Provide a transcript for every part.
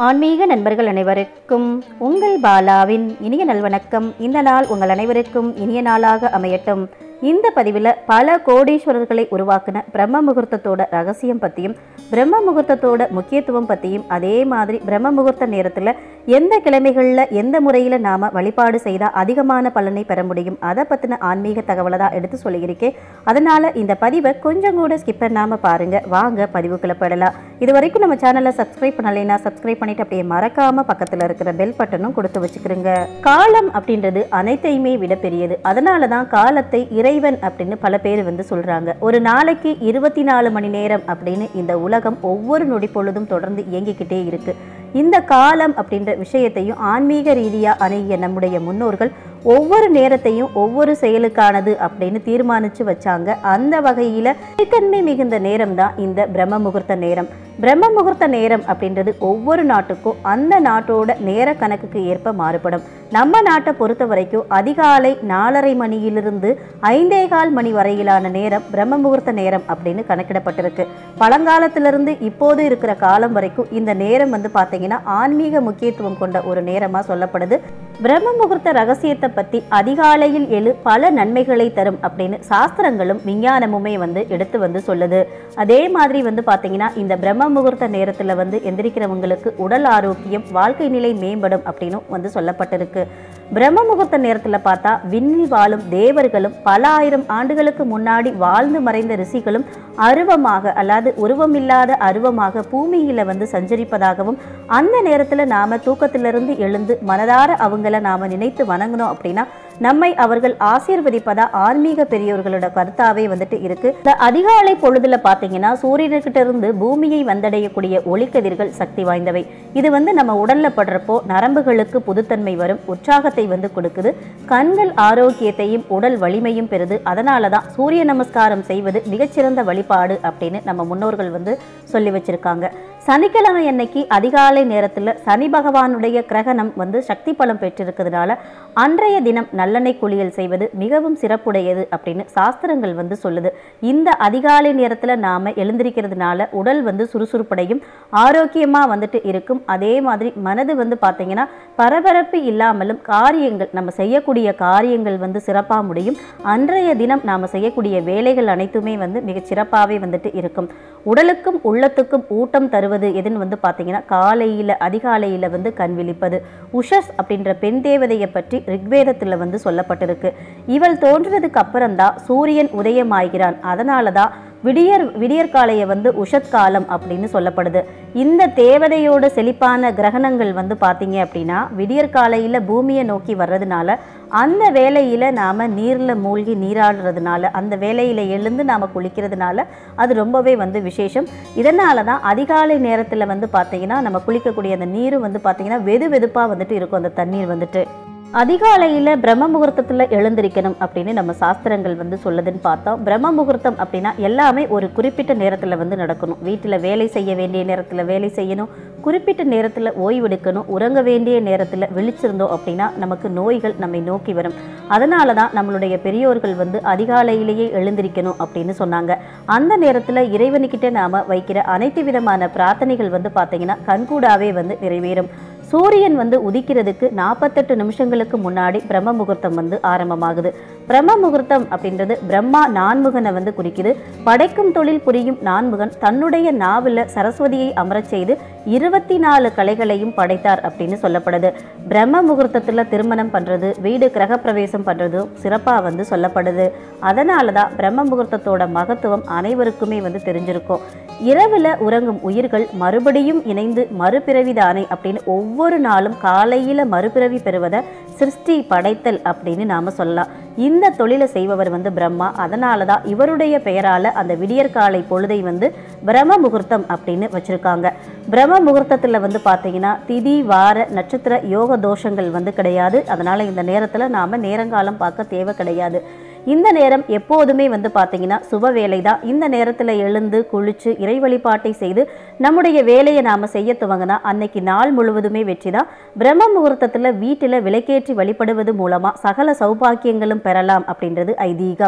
ஆன்மீக நண்பர்கள் அனைவருக்கும் உங்கள் பாலாவின் இனிய நல்வணக்கம் இந்த நாள் உங்கள் அனைவருக்கும் இனிய நாளாக அமையட்டும் இந்த பதிவில் பல கோடீஸ்வரர்களை உருவாக்கின பிரம்ம முகூர்த்தத்தோட ரகசியம் பற்றியும் பிரம்ம முகூர்த்தத்தோட முக்கியத்துவம் பற்றியும் அதே மாதிரி பிரம்ம முகூர்த்த நேரத்தில் எந்த கிழமைகளில் எந்த முறையில் நாம் வழிபாடு செய்தால் அதிகமான பலனை பெற முடியும் அதை பற்றின ஆன்மீக தகவலை தான் எடுத்து சொல்லியிருக்கேன் அதனால் இந்த பதிவை கொஞ்சம் கூட ஸ்கிப் பண்ணாமல் பாருங்கள் வாங்க பதிவுக்குள்ள போயிடலாம் இது வரைக்கும் நம்ம சேனலை சப்ஸ்கிரைப் பண்ணலைன்னா சப்ஸ்கிரைப் பண்ணிட்டு அப்படியே மறக்காம பக்கத்தில் இருக்கிற பெல் பட்டனும் கொடுத்து வச்சுக்கிறோங்க காலம் அப்படின்றது அனைத்தையுமே விட பெரியது அதனால தான் காலத்தை இறைவன் அப்படின்னு பல பேர் வந்து சொல்றாங்க ஒரு நாளைக்கு இருபத்தி நாலு மணி நேரம் அப்படின்னு இந்த உலகம் ஒவ்வொரு நொடி பொழுதும் தொடர்ந்து இயங்கிக்கிட்டே இருக்கு இந்த காலம் அப்படின்ற விஷயத்தையும் ஆன்மீக ரீதியா அணுகிய நம்முடைய முன்னோர்கள் ஒவ்வொரு நேரத்தையும் ஒவ்வொரு செயலுக்கானது அப்படின்னு தீர்மானிச்சு வச்சாங்க அந்த வகையில தன்மை மிகுந்த நேரம் தான் இந்த பிரம்ம முகூர்த்த நேரம் பிரம்ம முகூர்த்த நேரம் அப்படின்றது ஒவ்வொரு நாட்டுக்கும் அந்த நாட்டோட நேர கணக்குக்கு ஏற்ப மாறுபடும் நம்ம நாட்டை பொறுத்த வரைக்கும் அதிகாலை நாலரை மணியிலிருந்து ஐந்தே கால் மணி வரையிலான நேரம் பிரம்ம முகூர்த்த நேரம் அப்படின்னு கணக்கிடப்பட்டிருக்கு பழங்காலத்திலிருந்து இப்போது இருக்கிற காலம் வரைக்கும் இந்த நேரம் வந்து பார்த்தீங்கன்னா ஆன்மீக முக்கியத்துவம் கொண்ட ஒரு நேரமாக சொல்லப்படுது பிரம்ம முகூர்த்த ரகசியத்தை பற்றி அதிகாலையில் எழு பல நன்மைகளை தரும் அப்படின்னு சாஸ்திரங்களும் விஞ்ஞானமுமே வந்து எடுத்து வந்து சொல்லுது அதே மாதிரி வந்து பார்த்தீங்கன்னா இந்த பிரம்ம முகூர்த்த நேரத்தில் வந்து எந்திரிக்கிறவங்களுக்கு உடல் ஆரோக்கியம் வாழ்க்கை நிலை மேம்படும் அப்படின்னு வந்து சொல்லப்பட்டிருக்கு பிரம்ம முகூர்த்த நேரத்தில் பார்த்தா விண்ணில் வாழும் தேவர்களும் பல ஆயிரம் ஆண்டுகளுக்கு முன்னாடி வாழ்ந்து மறைந்த ரிஷிகளும் அருவமாக அல்லாது உருவமில்லாத அருவமாக பூமியில வந்து சஞ்சரிப்பதாகவும் அந்த நேரத்தில் நாம தூக்கத்திலிருந்து எழுந்து மனதார அவங்கள நாம நினைத்து வணங்கணும் அப்படின்னா நம்மை அவர்கள் ஆசீர்வதிப்பதா ஆன்மீக பெரியோர்களோட கருத்தாவே வந்துட்டு இருக்கு இந்த அதிகாலை பொழுதுல பாத்தீங்கன்னா சூரியன்கிட்ட இருந்து பூமியை வந்தடையக்கூடிய ஒளிக்கதிர்கள் சக்தி வாய்ந்தவை இது வந்து நம்ம உடல்ல படுறப்போ நரம்புகளுக்கு புதுத்தன்மை வரும் உற்சாகத்தை வந்து கொடுக்குது கண்கள் ஆரோக்கியத்தையும் உடல் வலிமையும் பெறுது அதனால தான் சூரிய நமஸ்காரம் செய்வது மிகச்சிறந்த வழிபாடு அப்படின்னு நம்ம முன்னோர்கள் வந்து சொல்லி வச்சிருக்காங்க சனிக்கிழமை அன்னைக்கு அதிகாலை நேரத்தில் சனி பகவானுடைய கிரகணம் வந்து சக்தி பலம் பெற்றிருக்கிறதுனால அன்றைய தினம் நல்லெண்ணெய் குளியல் செய்வது மிகவும் சிறப்புடையது அப்படின்னு சாஸ்திரங்கள் வந்து சொல்லுது இந்த அதிகாலை நேரத்தில் நாம் எழுந்திருக்கிறதுனால உடல் வந்து சுறுசுறுப்படையும் ஆரோக்கியமாக வந்துட்டு இருக்கும் அதே மாதிரி மனது வந்து பார்த்தீங்கன்னா பரபரப்பு இல்லாமலும் காரியங்கள் நம்ம செய்யக்கூடிய காரியங்கள் வந்து சிறப்பாக முடியும் அன்றைய தினம் நாம் செய்யக்கூடிய வேலைகள் அனைத்துமே வந்து மிகச் சிறப்பாகவே வந்துட்டு இருக்கும் உடலுக்கும் உள்ளத்துக்கும் ஊட்டம் தருவது எதுன்னு வந்து பார்த்தீங்கன்னா காலையில் அதிகாலையில் வந்து கண் விழிப்பது உஷஸ் அப்படின்ற பெண் தேவதையை பற்றி ரிக்வேதத்தில் வந்து சொல்லப்பட்டிருக்கு இவள் தோன்றினதுக்கு அப்புறம்தான் சூரியன் உதயமாகிறான் அதனால தான் விடியற் விடியற்காலையை வந்து உஷத்காலம் அப்படின்னு சொல்லப்படுது இந்த தேவதையோட செழிப்பான கிரகணங்கள் வந்து பார்த்தீங்க அப்படின்னா விடியற்காலையில் பூமியை நோக்கி வர்றதுனால அந்த வேலையில் நாம் நீரில் மூழ்கி நீராடுறதுனால அந்த வேலையில் எழுந்து நாம் குளிக்கிறதுனால அது ரொம்பவே வந்து விசேஷம் இதனால தான் அதிகாலை நேரத்தில் வந்து பார்த்தீங்கன்னா நம்ம குளிக்கக்கூடிய அந்த நீரும் வந்து பார்த்தீங்கன்னா வெது வெதுப்பாக வந்துட்டு இருக்கும் அந்த தண்ணீர் வந்துட்டு அதிகாலையில் பிரம்ம முகூர்த்தத்தில் எழுந்திருக்கணும் அப்படின்னு நம்ம சாஸ்திரங்கள் வந்து சொல்லுதுன்னு பார்த்தோம் பிரம்ம முகூர்த்தம் அப்படின்னா எல்லாமே ஒரு குறிப்பிட்ட நேரத்தில் வந்து நடக்கணும் வீட்டில் வேலை செய்ய வேண்டிய நேரத்தில் வேலை செய்யணும் குறிப்பிட்ட நேரத்தில் ஓய்வெடுக்கணும் உறங்க வேண்டிய நேரத்தில் விழிச்சிருந்தோம் அப்படின்னா நமக்கு நோய்கள் நம்மை நோக்கி வரும் அதனால தான் நம்மளுடைய பெரியோர்கள் வந்து அதிகாலையிலேயே எழுந்திருக்கணும் அப்படின்னு சொன்னாங்க அந்த நேரத்தில் இறைவனுக்கிட்ட நாம் வைக்கிற அனைத்து விதமான பிரார்த்தனைகள் வந்து பார்த்தீங்கன்னா கண்கூடாவே வந்து நிறைவேறும் சூரியன் வந்து உதிக்கிறதுக்கு நாற்பத்தெட்டு நிமிஷங்களுக்கு முன்னாடி பிரம்ம முகூர்த்தம் வந்து ஆரம்பமாகுது பிரம்ம முகூர்த்தம் அப்படின்றது பிரம்மா நான்முகனை வந்து குறிக்குது படைக்கும் தொழில் புரியும் நான்முகன் தன்னுடைய நாவில் சரஸ்வதியை அமரச் செய்து இருபத்தி நாலு கலைகளையும் படைத்தார் அப்படின்னு சொல்லப்படுது பிரம்ம முகூர்த்தத்தில் திருமணம் பண்ணுறது வீடு கிரகப்பிரவேசம் பண்ணுறதும் சிறப்பாக வந்து சொல்லப்படுது அதனால தான் பிரம்ம முகூர்த்தத்தோட மகத்துவம் அனைவருக்குமே வந்து தெரிஞ்சிருக்கும் இரவில் உறங்கும் உயிர்கள் மறுபடியும் இணைந்து மறுபிறவிதானே அப்படின்னு ஒவ்வொரு நாளும் காலையில் மறுபிறவி பெறுவதை சிருஷ்டி படைத்தல் அப்படின்னு நாம் சொல்லலாம் இந்த தொழிலை செய்பவர் வந்து பிரம்மா அதனால தான் இவருடைய பெயரால் அந்த விடியற்காலை பொழுதை வந்து பிரம்ம முகூர்த்தம் அப்படின்னு வச்சுருக்காங்க பிரம்ம முகூர்த்தத்தில் வந்து பார்த்தீங்கன்னா திதி வார நட்சத்திர யோக தோஷங்கள் வந்து கிடையாது அதனால் இந்த நேரத்தில் நாம் நேரங்காலம் பார்க்க தேவை கிடையாது இந்த நேரம் எப்போதுமே வந்து பார்த்தீங்கன்னா சுப வேலை தான் இந்த நேரத்தில் எழுந்து குளிச்சு இறை வழிபாட்டை செய்து நம்முடைய வேலையை நாம் செய்ய துவங்கினா அன்னைக்கு நாள் முழுவதுமே வெற்றி தான் பிரம்ம முகூர்த்தத்தில் வீட்டில் விளக்கேற்றி வழிபடுவது மூலமாக சகல சௌபாக்கியங்களும் பெறலாம் அப்படின்றது ஐதீகம்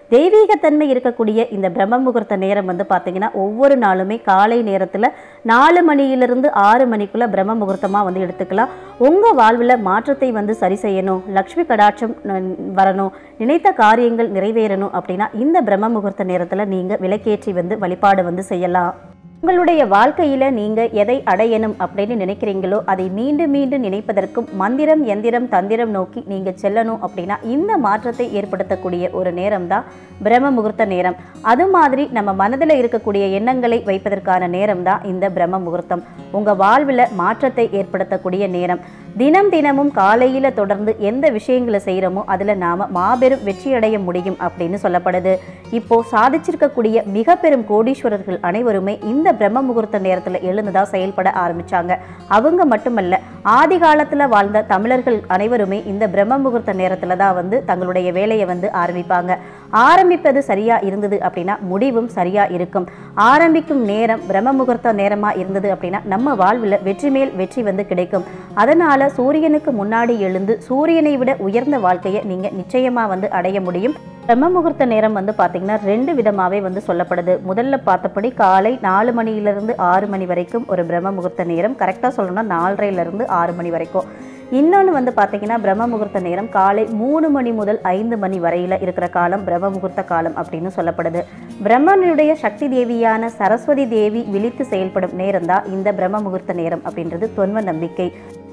தெய்வீகத்தன்மை இருக்கக்கூடிய இந்த பிரம்ம முகூர்த்த நேரம் வந்து பார்த்தீங்கன்னா ஒவ்வொரு நாளுமே காலை நேரத்தில் நாலு மணியிலிருந்து ஆறு மணிக்குள்ள பிரம்ம முகூர்த்தமாக வந்து எடுத்துக்கலாம் உங்கள் வாழ்வில் மாற்றத்தை வந்து சரி செய்யணும் லக்ஷ்மி கடாட்சம் ந- வரணும் நினைத்த காரியங்கள் நிறைவேறணும் அப்படின்னா இந்த பிரம்ம முகூர்த்த நேரத்தில் நீங்கள் விளக்கேற்றி வந்து வழிபாடு வந்து செய்யலாம் உங்களுடைய வாழ்க்கையில நீங்க எதை அடையணும் அப்படின்னு நினைக்கிறீங்களோ அதை மீண்டும் மீண்டும் நினைப்பதற்கும் மந்திரம் எந்திரம் தந்திரம் நோக்கி நீங்க செல்லணும் அப்படின்னா இந்த மாற்றத்தை ஏற்படுத்தக்கூடிய ஒரு நேரம் தான் பிரம்ம முகூர்த்த நேரம் அது மாதிரி நம்ம மனதில் இருக்கக்கூடிய எண்ணங்களை வைப்பதற்கான நேரம் தான் இந்த பிரம்ம முகூர்த்தம் உங்க வாழ்வில் மாற்றத்தை ஏற்படுத்தக்கூடிய நேரம் தினம் தினமும் காலையில தொடர்ந்து எந்த விஷயங்களை செய்கிறோமோ அதுல நாம மாபெரும் வெற்றி அடைய முடியும் அப்படின்னு சொல்லப்படுது இப்போ சாதிச்சிருக்கக்கூடிய மிக பெரும் கோடீஸ்வரர்கள் அனைவருமே இந்த பிரம்ம முகூர்த்த நேரத்துல எழுந்துதா செயல்பட ஆரம்பிச்சாங்க அவங்க மட்டுமல்ல ஆதி காலத்துல வாழ்ந்த தமிழர்கள் அனைவருமே இந்த பிரம்ம முகூர்த்த நேரத்துல தான் வந்து தங்களுடைய வேலையை வந்து ஆரம்பிப்பாங்க ஆரம்பிப்பது சரியா இருந்தது அப்படின்னா முடிவும் சரியா இருக்கும் ஆரம்பிக்கும் நேரம் பிரம்ம முகூர்த்த நேரமா இருந்தது அப்படின்னா நம்ம வாழ்வில் வெற்றி மேல் வெற்றி வந்து கிடைக்கும் அதனால சூரியனுக்கு முன்னாடி எழுந்து சூரியனை விட உயர்ந்த வாழ்க்கையை நீங்க நிச்சயமா வந்து அடைய முடியும் பிரம்ம முகூர்த்த நேரம் வந்து பார்த்தீங்கன்னா ரெண்டு விதமாகவே வந்து சொல்லப்படுது முதல்ல பார்த்தபடி காலை நாலு மணியிலிருந்து ஆறு மணி வரைக்கும் ஒரு பிரம்ம முகூர்த்த நேரம் கரெக்டாக சொல்லணும்னா நாலரைலேருந்து ஆறு மணி வரைக்கும் இன்னொன்று வந்து பார்த்தீங்கன்னா பிரம்ம முகூர்த்த நேரம் காலை மூணு மணி முதல் ஐந்து மணி வரையில் இருக்கிற காலம் பிரம்ம முகூர்த்த காலம் அப்படின்னு சொல்லப்படுது பிரம்மனுடைய சக்தி தேவியான சரஸ்வதி தேவி விழித்து செயல்படும் நேரம் தான் இந்த பிரம்ம முகூர்த்த நேரம் அப்படின்றது தொன்ம நம்பிக்கை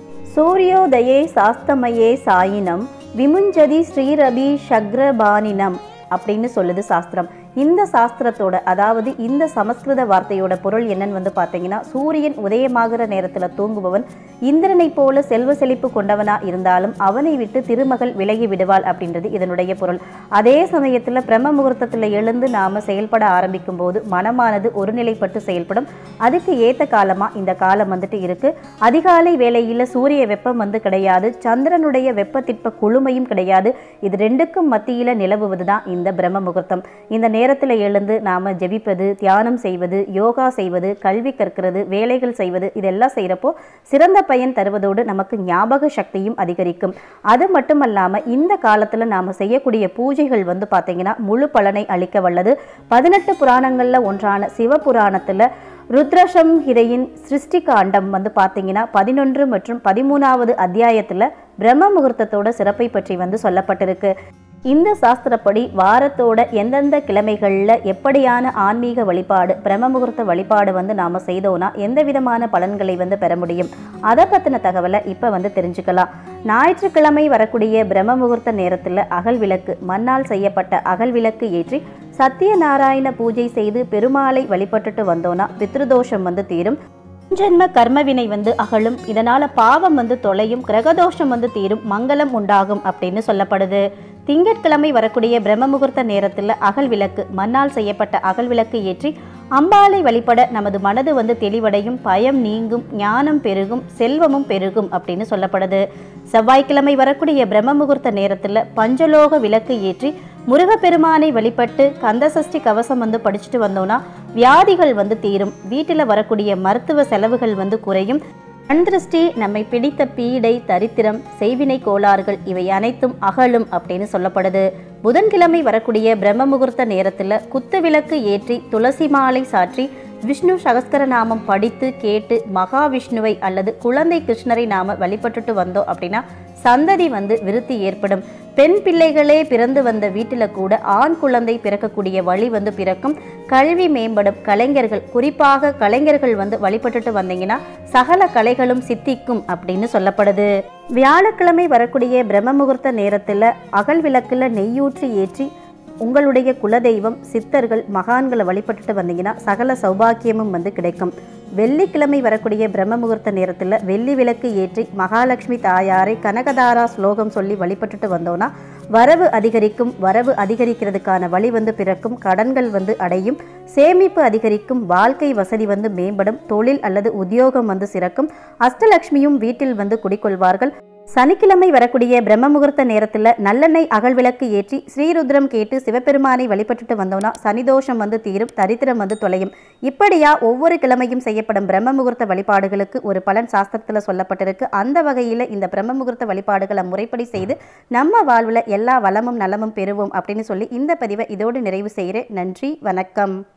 சூரியோதயே சாஸ்தமயே சாயினம் விமுஞ்சதி ஸ்ரீரபி சக்ரபானினம் அப்படின்னு சொல்லுது சாஸ்திரம் இந்த சாஸ்திரத்தோட அதாவது இந்த சமஸ்கிருத வார்த்தையோட பொருள் என்னன்னு வந்து பார்த்தீங்கன்னா சூரியன் உதயமாகிற நேரத்தில் தூங்குபவன் இந்திரனைப் போல செல்வ செழிப்பு கொண்டவனா இருந்தாலும் அவனை விட்டு திருமகள் விலகி விடுவாள் அப்படின்றது இதனுடைய பொருள் அதே சமயத்தில் பிரம்ம முகூர்த்தத்தில் எழுந்து நாம செயல்பட ஆரம்பிக்கும் போது மனமானது ஒருநிலைப்பட்டு செயல்படும் அதுக்கு ஏத்த காலமா இந்த காலம் வந்துட்டு இருக்கு அதிகாலை வேளையில சூரிய வெப்பம் வந்து கிடையாது சந்திரனுடைய வெப்பத்திற்ப குளுமையும் கிடையாது இது ரெண்டுக்கும் மத்தியில நிலவுவது தான் இந்த பிரம்ம முகூர்த்தம் இந்த நேரத்தில் எழுந்து நாம ஜெபிப்பது தியானம் செய்வது யோகா செய்வது கல்வி கற்கிறது வேலைகள் செய்வது இதெல்லாம் செய்கிறப்போ சிறந்த பயன் தருவதோடு நமக்கு ஞாபக சக்தியும் அதிகரிக்கும் அது மட்டுமல்லாம இந்த காலத்துல நாம செய்யக்கூடிய பூஜைகள் வந்து பார்த்தீங்கன்னா முழு பலனை அளிக்க வல்லது பதினெட்டு புராணங்கள்ல ஒன்றான சிவபுராணத்துல ருத்ரசம் ஹிரையின் சிருஷ்டி காண்டம் வந்து பார்த்தீங்கன்னா பதினொன்று மற்றும் பதிமூணாவது அத்தியாயத்துல பிரம்ம முகூர்த்தத்தோட சிறப்பை பற்றி வந்து சொல்லப்பட்டிருக்கு இந்த சாஸ்திரப்படி வாரத்தோட எந்தெந்த கிழமைகளில் எப்படியான ஆன்மீக வழிபாடு பிரம்ம முகூர்த்த வழிபாடு வந்து நாம் செய்தோம்னா எந்த விதமான பலன்களை வந்து பெற முடியும் அதை பற்றின தகவலை இப்போ வந்து தெரிஞ்சுக்கலாம் ஞாயிற்றுக்கிழமை வரக்கூடிய பிரம்ம முகூர்த்த நேரத்தில் அகல் விளக்கு மண்ணால் செய்யப்பட்ட அகல் விளக்கு ஏற்றி சத்தியநாராயண பூஜை செய்து பெருமாளை வழிபட்டுட்டு வந்தோம்னா பித்ருதோஷம் வந்து தீரும் ஜென்ம கர்மவினை வந்து அகலும் இதனால பாவம் வந்து தொலையும் கிரகதோஷம் வந்து தீரும் மங்களம் உண்டாகும் அப்படின்னு சொல்லப்படுது திங்கட்கிழமை வரக்கூடிய பிரம்ம முகூர்த்த நேரத்தில் அகல் விளக்கு மண்ணால் செய்யப்பட்ட அகல் விளக்கு ஏற்றி அம்பாளை வழிபட நமது மனது வந்து தெளிவடையும் பயம் நீங்கும் ஞானம் பெருகும் செல்வமும் பெருகும் அப்படின்னு சொல்லப்படுது செவ்வாய்க்கிழமை வரக்கூடிய பிரம்ம முகூர்த்த நேரத்தில் பஞ்சலோக விளக்கு ஏற்றி முருகப்பெருமானை வழிபட்டு கந்தசஷ்டி கவசம் வந்து படிச்சுட்டு வந்தோம்னா வியாதிகள் வந்து தீரும் வீட்டில் வரக்கூடிய மருத்துவ செலவுகள் வந்து குறையும் கண் திருஷ்டி நம்மை பிடித்த பீடை தரித்திரம் செய்வினை கோளாறுகள் இவை அனைத்தும் அகலும் அப்படின்னு சொல்லப்படுது புதன்கிழமை வரக்கூடிய பிரம்ம முகூர்த்த நேரத்தில் குத்து விளக்கு ஏற்றி துளசி மாலை சாற்றி விஷ்ணு சகஸ்கர நாமம் படித்து கேட்டு மகாவிஷ்ணுவை அல்லது குழந்தை கிருஷ்ணரை நாம வழிபட்டுட்டு வந்தோம் அப்படின்னா சந்ததி வந்து விருத்தி ஏற்படும் பெண் பிள்ளைகளே பிறந்து வந்த வீட்டில் கூட ஆண் குழந்தை பிறக்கக்கூடிய வழி வந்து பிறக்கும் கல்வி மேம்படும் கலைஞர்கள் குறிப்பாக கலைஞர்கள் வந்து வழிபட்டுட்டு வந்தீங்கன்னா சகல கலைகளும் சித்திக்கும் அப்படின்னு சொல்லப்படுது வியாழக்கிழமை வரக்கூடிய பிரம்ம முகூர்த்த நேரத்தில் அகல் விளக்குல நெய்யூற்றி ஏற்றி உங்களுடைய குலதெய்வம் சித்தர்கள் மகான்களை வழிபட்டுட்டு வந்தீங்கன்னா சகல சௌபாக்கியமும் வந்து கிடைக்கும் வெள்ளிக்கிழமை வரக்கூடிய பிரம்ம முகூர்த்த நேரத்தில் வெள்ளி விளக்கு ஏற்றி மகாலட்சுமி தாயாரை கனகதாரா ஸ்லோகம் சொல்லி வழிபட்டுட்டு வந்தோன்னா வரவு அதிகரிக்கும் வரவு அதிகரிக்கிறதுக்கான வழி வந்து பிறக்கும் கடன்கள் வந்து அடையும் சேமிப்பு அதிகரிக்கும் வாழ்க்கை வசதி வந்து மேம்படும் தொழில் அல்லது உத்தியோகம் வந்து சிறக்கும் அஷ்டலட்சுமியும் வீட்டில் வந்து குடிக்கொள்வார்கள் சனிக்கிழமை வரக்கூடிய பிரம்ம முகூர்த்த நேரத்தில் நல்லெண்ணெய் அகல் விளக்கு ஏற்றி ஸ்ரீருத்ரம் கேட்டு சிவபெருமானை வழிபட்டுட்டு வந்தோம்னா சனிதோஷம் வந்து தீரும் தரித்திரம் வந்து தொலையும் இப்படியா ஒவ்வொரு கிழமையும் செய்யப்படும் பிரம்ம முகூர்த்த வழிபாடுகளுக்கு ஒரு பலன் சாஸ்திரத்தில் சொல்லப்பட்டிருக்கு அந்த வகையில் இந்த பிரம்ம முகூர்த்த வழிபாடுகளை முறைப்படி செய்து நம்ம வாழ்வில் எல்லா வளமும் நலமும் பெறுவோம் அப்படின்னு சொல்லி இந்த பதிவை இதோடு நிறைவு செய்கிறேன் நன்றி வணக்கம்